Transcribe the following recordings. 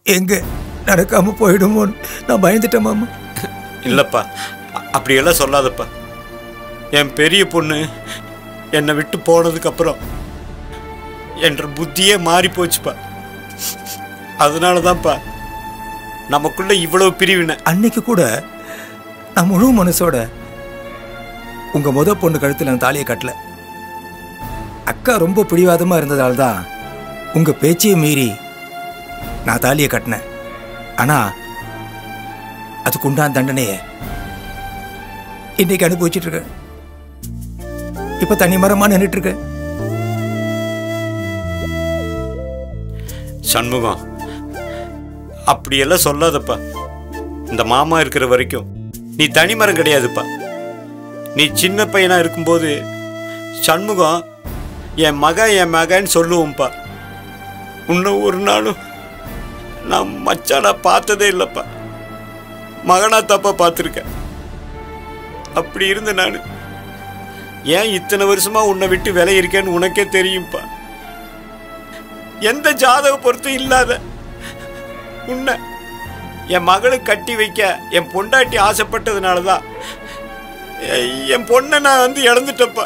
எங்க நடக்காம போயிடுமோன்னு நான் பயந்துட்டேன் மாமா இல்லைப்பா அ- அப்படியெல்லாம் சொல்லாதப்பா என் பெரிய பொண்ணு என்னை விட்டு போனதுக்கப்புறம் என்ற புத்தியே மாறி போச்சுப்பா அதனால தான்ப்பா நமக்குள்ள இவ்வளவு பிரிவினை அன்னைக்கு கூட நான் முழு மனசோட உங்க முத பொண்ணு கழுத்துல நான் தாலியை கட்டல அக்கா ரொம்ப பிடிவாதமா இருந்ததால தான் உங்க பேச்சையே மீறி நான் தாலியை கட்டினேன் ஆனா அதுக்கு உண்டான தண்டனைய இன்னைக்கு அனுபவிச்சுட்டு இருக்கேன் இப்ப தனி மரமா நின்றுட்டு இருக்கேன் சண்முகம் அப்படியெல்லாம் சொல்லாதப்பா இந்த மாமா இருக்கிற வரைக்கும் நீ தனிமரம் கிடையாதுப்பா நீ சின்ன பையனா இருக்கும்போது சண்முகம் என் மகன் என் மகன்னு சொல்லுவோம்ப்பா இன்னும் ஒரு நாளும் நான் மச்சானா பார்த்ததே இல்லைப்பா மகனா தப்பா பார்த்துருக்கேன் அப்படி இருந்த நான் ஏன் இத்தனை வருஷமா உன்னை விட்டு விலையிருக்கேன்னு உனக்கே தெரியும்ப்பா எந்த ஜாதக பொருத்தம் இல்லாத உன்னை என் மகளுக்கு கட்டி வைக்க என் பொண்டாட்டி ஆசைப்பட்டதுனால தான் எ- என் பொண்ணை நான் வந்து இழந்துட்டப்பா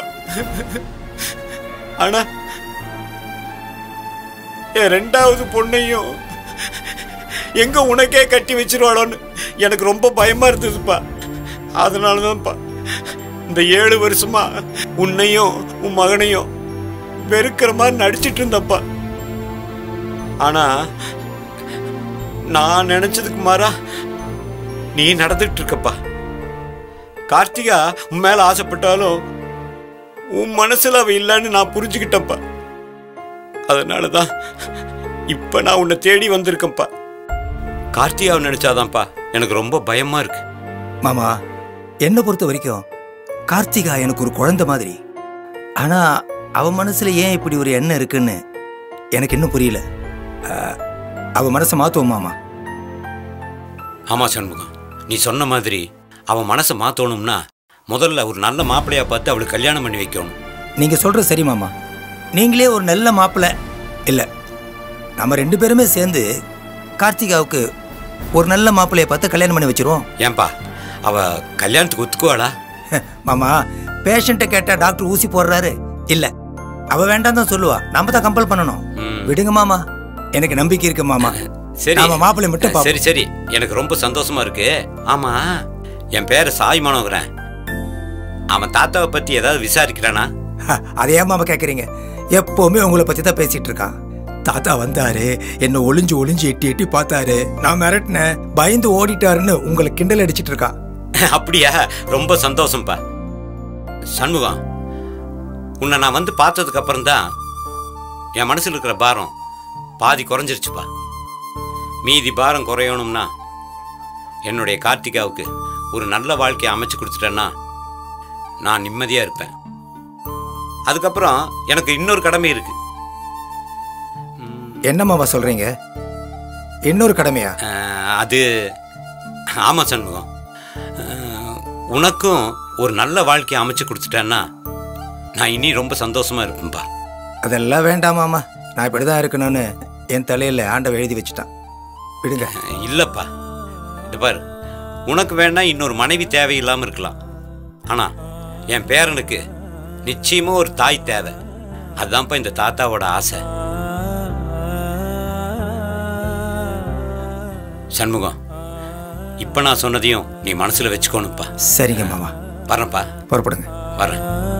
ஆனா என் ரெண்டாவது பொண்ணையும் எங்க உனக்கே கட்டி வச்சிருவாளோன்னு எனக்கு ரொம்ப பயமா இருந்ததுப்பா அதனால தான்ப்பா இந்த ஏழு வருஷமா உன்னையும் உன் மகனையும் வெறுக்கிற மாதிரி நடிச்சிட்டு இருந்தப்பா ஆனா நான் நினைச்சதுக்கு மாறா நீ நடந்துட்டு இருக்கப்பா கார்த்திகா உன் மேல ஆசைப்பட்டாலும் உன் மனசுல அவ இல்லைன்னு நான் புரிஞ்சுக்கிட்டப்பா அதனாலதான் இப்ப நான் உன்னை தேடி வந்திருக்கேன்ப்பா கார்த்திகாவை நினைச்சாதான்ப்பா எனக்கு ரொம்ப பயமா இருக்கு மாமா என்னை பொறுத்த வரைக்கும் கார்த்திகா எனக்கு ஒரு குழந்தை மாதிரி ஆனா அவ மனசுல ஏன் இப்படி ஒரு எண்ணம் இருக்குன்னு எனக்கு இன்னும் புரியல அஹ், அவ மனசை மாத்துவோம் மாமா ஆமா சண்முகம் நீ சொன்ன மாதிரி அவன் மனசை மாத்தணும்னா முதல்ல ஒரு நல்ல மாப்பிள்ளையா பார்த்து அவளுக்கு கல்யாணம் பண்ணி வைக்கணும் நீங்க சொல்ற சரி மாமா நீங்களே ஒரு நல்ல மாப்பிள்ளை இல்ல நம்ம ரெண்டு பேருமே சேர்ந்து கார்த்திகாவுக்கு ஒரு நல்ல மாப்பிள்ளைய பார்த்து கல்யாணம் பண்ணி வச்சிருவோம் ஏன்பா அவ கல்யாணத்துக்கு ஒத்துக்குவாளா மாமா பேஷண்ட்டை கேட்டா டாக்டர் ஊசி போடுறாரு இல்ல அவ வேண்டாம் தான் சொல்லுவா நாம தான் கம்பல் பண்ணணும் ம். விடுங்க மாமா எனக்கு நம்பிக்கை இருக்கு மாமா சரி நாம மாப்பிள்ளை மட்டும் சரி பார்ப்போம். சரி எனக்கு ரொம்ப சந்தோஷமா இருக்கு ஆமா என் பேரு சாய் மனோகரன் அவன் தாத்தாவை பத்தி ஏதாவது விசாரிக்கிறானா ஹ, அதை ஏன் மாமா கேக்குறீங்க எப்பவுமே உங்களை பத்தி தான் பேசிட்டு இருக்கான் தாத்தா வந்தாரு என்ன ஒளிஞ்சு ஒளிஞ்சு எட்டி எட்டி பார்த்தாரு நான் மிரட்டினேன் பயந்து ஓடிட்டாருன்னு உங்களை கிண்டல் அடிச்சிட்டு இருக்கான் அப்படியா ரொம்ப சந்தோஷம்ப்பா சண்முகம் உன்னை நான் வந்து பார்த்ததுக்கு அப்புறம் தான் என் மனசுல இருக்கிற பாரம் பாதி குறைஞ்சிருச்சுப்பா மீதி பாரம் குறையணும்னா என்னுடைய கார்த்திகாவுக்கு ஒரு நல்ல வாழ்க்கையை அமைச்சு கொடுத்துட்டேன்னா நான் நிம்மதியா இருப்பேன் அதுக்கப்புறம் எனக்கு இன்னொரு கடமை இருக்கு என்ன மாமா சொல்றீங்க இன்னொரு கடமையா அஹ், அது ஆமாம் சண்முகம் அஹ், உனக்கும் ஒரு நல்ல வாழ்க்கையை அமைச்சு கொடுத்துட்டேன்னா நான் இனி ரொம்ப சந்தோஷமா இருப்பேன்பா அதெல்லாம் வேண்டாம் மாமா நான் இப்படிதான் இருக்கணும்னு என் தலையில ஆண்டவ எழுதி வச்சுட்டான் விடுங்க அஹ், இல்லப்பா இது பாரு உனக்கு வேணா இன்னொரு மனைவி தேவையில்லாம இருக்கலாம் ஆனா என் பேரனுக்கு நிச்சயமா ஒரு தாய் தேவை அதுதான்ப்பா இந்த தாத்தாவோட ஆசை சண்முகம் இப்ப நான் சொன்னதையும் நீ மனசுல வச்சுக்கோணும்ப்பா சரிங்க மாமா வரேன்ப்பா புறப்படுங்க வரேன்